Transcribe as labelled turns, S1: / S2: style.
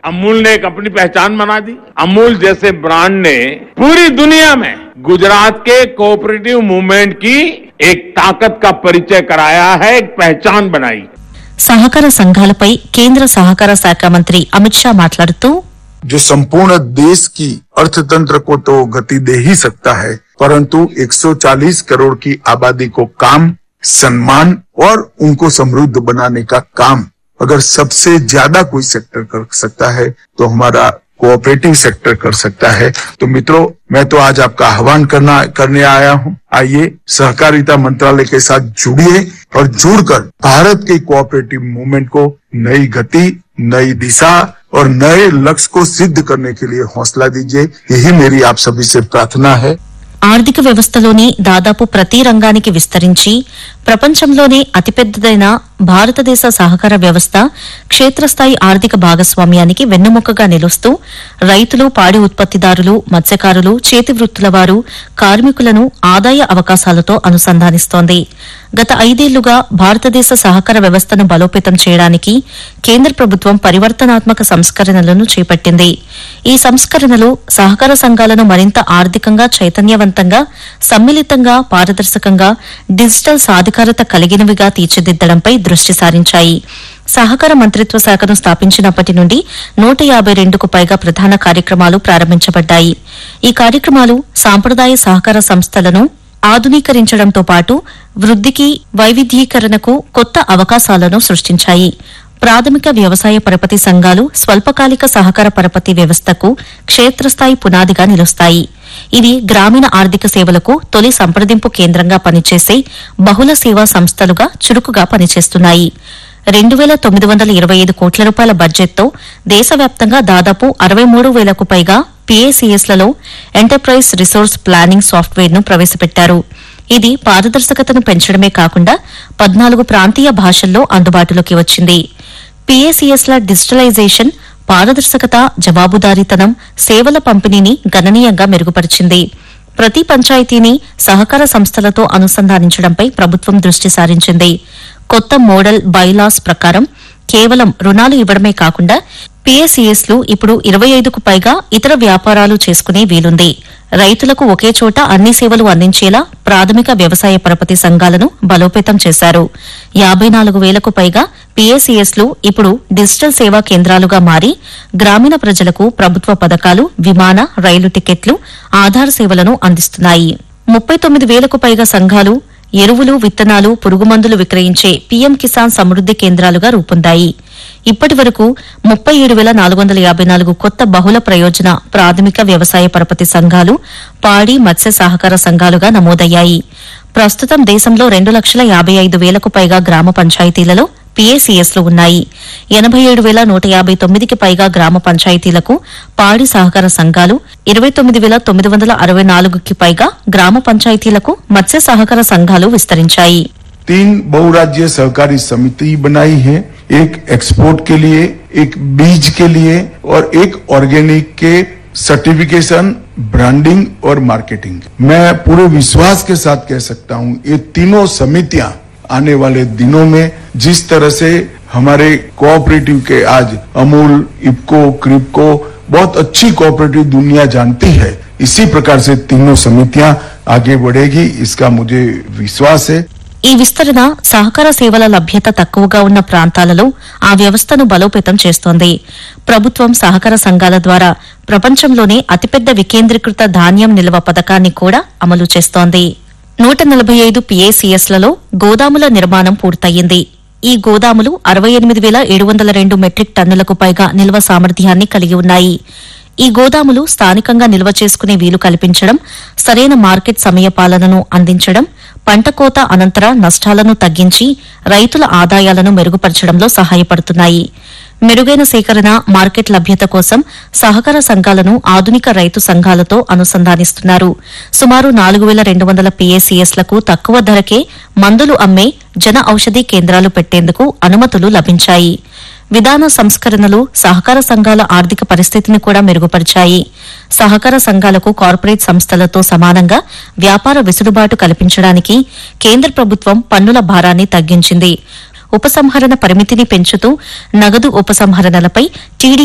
S1: अमूल ने एक अपनी पहचान बना दी अमूल जैसे ब्रांड ने पूरी दुनिया में गुजरात के कोऑपरेटिव मूवमेंट की एक ताकत का परिचय कराया है एक पहचान बनाई
S2: సహకార సంఘాలపై కేంద్ర సహకార శాఖ మంత్రి అమిత్ షా మాట్లాడుతూ
S3: जो संपूर्ण देश की अर्थतंत्र को तो गति दे ही सकता है परंतु 140 करोड़ की आबादी को काम सम्मान और उनको समृद्ध बनाने का काम अगर सबसे ज्यादा कोई सेक्टर कर सकता है तो हमारा कोऑपरेटिव सेक्टर कर सकता है तो मित्रों मैं तो आज आपका आह्वान करना करने आया हूँ आइए सहकारिता मंत्रालय के साथ जुड़िए और जुड़कर भारत के कोऑपरेटिव मूवमेंट को नई गति नई दिशा और नए लक्ष्य को सिद्ध करने के लिए हौसला दीजिए यही मेरी आप सभी से प्रार्थना है
S2: ఆర్థిక వ్యవస్థలోని దాదాపు ప్రతి రంగానికి విస్తరించి ప్రపంచంలోనే అతిపెద్దదైన భారతదేశ సహకార వ్యవస్థ క్షేత్రస్థాయి ఆర్థిక భాగస్వామ్యానికి వెన్నెముకగా నిలుస్తూ రైతులు పాడి ఉత్పత్తిదారులు మత్స్యకారులు చేతి వృత్తుల వారు కార్మికులను ఆదాయ అవకాశాలతో అనుసంధానిస్తోంది గత ఐదేళ్లుగా భారతదేశ సహకార వ్యవస్థను బలోపేతం చేయడానికి కేంద్ర ప్రభుత్వం పరివర్తనాత్మక సంస్కరణలను చేపట్టింది ఈ సంస్కరణలు సహకార సంఘాలను మరింత ఆర్థికంగా చైతన్యవంతంగా సమ్మిళితంగా పారదర్శకంగా డిజిటల్ సాధికారత కలిగినవిగా తీర్చిదిద్దడంపై దృష్టి సారించాయి సహకార మంత్రిత్వ శాఖను స్థాపించినప్పటి నుండి నూట యాబై రెండుకు పైగా ప్రధాన కార్యక్రమాలు ప్రారంభించబడ్డాయి ఈ కార్యక్రమాలు సాంప్రదాయ సహకార సంస్థలను ఆధునీకరించడంతో పాటు వృద్ధికి వైవిధ్యీకరణకు కొత్త అవకాశాలను సృష్టించాయి ప్రాథమిక వ్యవసాయ పరపతి సంఘాలు స్వల్పకాలిక సహకార పరపతి వ్యవస్థకు క్షేత్రస్థాయి పునాదిగా నిలుస్తాయి ఇవి గ్రామీణ ఆర్థిక సేవలకు తొలి సంప్రదింపు కేంద్రంగా పనిచేసే బహుళ సేవా సంస్థలుగా చురుకుగా పనిచేస్తున్నాయి రెండు వేల తొమ్మిది వందల ఇరవై ఐదు కోట్ల రూపాయల బడ్జెట్తో దేశవ్యాప్తంగా దాదాపు అరవై మూడు వేలకు పైగా పీఏసీఎస్లలో ఎంటర్ప్రైజ్ రిసోర్స్ ప్లానింగ్ సాఫ్ట్వేర్ను ప్రవేశపెట్టారు ఇది పారదర్శకతను పెంచడమే కాకుండా పద్నాలుగు ప్రాంతీయ భాషల్లో అందుబాటులోకి వచ్చింది పీఏసీఎస్ల డిజిటలైజేషన్ పారదర్శకత జవాబుదారీతనం సేవల పంపిణీని గణనీయంగా మెరుగుపరిచింది ప్రతి పంచాయతీని సహకార సంస్థలతో అనుసంధానించడంపై ప్రభుత్వం దృష్టి సారించింది కొత్త మోడల్ బైలాస్ ప్రకారం కేవలం రుణాలు ఇవ్వడమే కాకుండా పీఏసీఎస్లు ఇప్పుడు ఇరవై ఐదుకు పైగా ఇతర వ్యాపారాలు చేసుకునే వీలుంది రైతులకు ఒకే చోట అన్ని సేవలు అందించేలా ప్రాథమిక వ్యవసాయ పరపతి సంఘాలను బలోపేతం చేశారు యాబై నాలుగు వేలకు పైగా పీఏసీఎస్లు ఇప్పుడు డిజిటల్ సేవా కేంద్రాలుగా మారి గ్రామీణ ప్రజలకు ప్రభుత్వ పథకాలు విమాన రైలు టికెట్లు ఆధార్ సేవలను అందిస్తున్నాయి ముప్పై తొమ్మిది వేలకు పైగా సంఘాలు ఎరువులు విత్తనాలు పురుగుమందులు విక్రయించే పీఎం కిసాన్ సమృద్ది కేంద్రాలుగా రూపొందాయి ఇప్పటి వరకు ముప్పై ఏడు వేల నాలుగు వందల యాబై నాలుగు కొత్త బహుళ ప్రయోజన ప్రాథమిక వ్యవసాయ పరపతి సంఘాలు పాడి మత్స్య సహకార సంఘాలుగా నమోదయ్యాయి ప్రస్తుతం దేశంలో రెండు లక్షల యాబై ఐదు వేలకు పైగా గ్రామ పంచాయతీలలో పీఏసీఎస్లు ఉన్నాయి ఎనబై ఏడు వేల నూట యాబై తొమ్మిదికి పైగా గ్రామ పంచాయతీలకు పాడి సహకార సంఘాలు ఇరవై తొమ్మిది వేల తొమ్మిది వందల అరవై నాలుగుకి పైగా గ్రామ పంచాయతీలకు మత్స్య సహకార సంఘాలు విస్తరించాయి
S3: तीन बहुराज्य सहकारी समिति बनाई है एक एक्सपोर्ट के लिए एक बीज के लिए और एक ऑर्गेनिक के सर्टिफिकेशन ब्रांडिंग और मार्केटिंग मैं पूरे विश्वास के साथ कह सकता हूं ये तीनों समितियां आने वाले दिनों में जिस तरह से हमारे कोऑपरेटिव के आज अमूल इपको क्रिपको बहुत अच्छी कोऑपरेटिव दुनिया जानती है इसी प्रकार से तीनों समितियां आगे बढ़ेगी इसका मुझे विश्वास है
S2: ఈ విస్తరణ సహకార సేవల లభ్యత తక్కువగా ఉన్న ప్రాంతాలలో ఆ వ్యవస్థను బలోపేతం చేస్తోంది ప్రభుత్వం సహకార సంఘాల ద్వారా ప్రపంచంలోనే అతిపెద్ద వికేంద్రీకృత ధాన్యం నిల్వ పథకాన్ని కూడా అమలు చేస్తోంది నూట నలభై ఐదు పీఏసీఎస్లలో గోదాముల నిర్మాణం పూర్తయింది ఈ గోదాములు అరవై ఎనిమిది వేల ఏడు వందల రెండు మెట్రిక్ టన్నులకు పైగా నిల్వ సామర్థ్యాన్ని కలిగి ఉన్నాయి ఈ గోదాములు స్థానికంగా నిల్వ చేసుకునే వీలు కల్పించడం సరైన మార్కెట్ సమయ పాలనను అందించడం పంట కోత అనంతర నష్టాలను తగ్గించి రైతుల ఆదాయాలను మెరుగుపరచడంలో సహాయపడుతున్నాయి మెరుగైన సేకరణ మార్కెట్ లభ్యత కోసం సహకార సంఘాలను ఆధునిక రైతు సంఘాలతో అనుసంధానిస్తున్నారు సుమారు నాలుగు వేల రెండు వందల పీఏసీఎస్లకు తక్కువ ధరకే మందులు అమ్మే జన ఔషధీ కేంద్రాలు పెట్టేందుకు అనుమతులు లభించాయి విధాన సంస్కరణలు సహకార సంఘాల ఆర్థిక పరిస్థితిని కూడా మెరుగుపరిచాయి సహకార సంఘాలకు కార్పొరేట్ సంస్థలతో సమానంగా వ్యాపార వెసులుబాటు కల్పించడానికి కేంద్ర ప్రభుత్వం పన్నుల భారాన్ని తగ్గించింది ఉపసంహరణ పరిమితిని పెంచుతూ నగదు ఉపసంహరణలపై టీడీ